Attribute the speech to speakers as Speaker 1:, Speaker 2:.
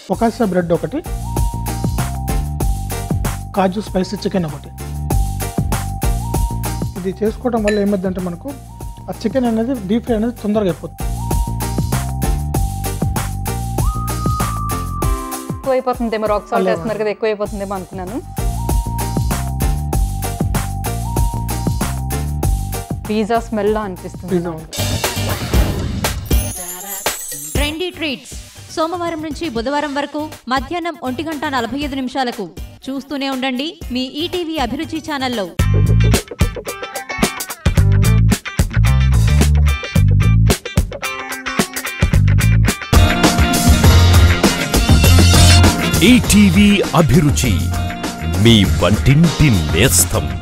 Speaker 1: ఫొకాసా bread ఒకటి కాజు spicy chicken ఒకటి ఇది చేసుకోవడం వల్ల ఏమైందంటే మనకు ఆ చికెన్ అనేది డీప్ ఫ్రై అనేది తొందరగా అయిపోతుంది
Speaker 2: ఎక్కువ అయిపోతుందేమో రాక్ సాల్ట్
Speaker 1: అలా
Speaker 2: వేస్తున్నారు కదా ఎక్కువ అయిపోతుందేమో అనుకున్నాను పిజ్జా స్మెల్ అనిపిస్తుంది
Speaker 1: పిజ్జా
Speaker 2: నాకు.
Speaker 3: ట్రెండీ ట్రీట్స్ సోమవారం నుంచి బుధవారం వరకు మధ్యాహ్నం ఒంటి గంట నలభై ఐదు నిమిషాలకు చూస్తూనే ఉండండి మీ ఈటీవీ అభిరుచి ఛానల్లో
Speaker 4: ఈటీవీ అభిరుచి మీ వంటింటి నేస్తం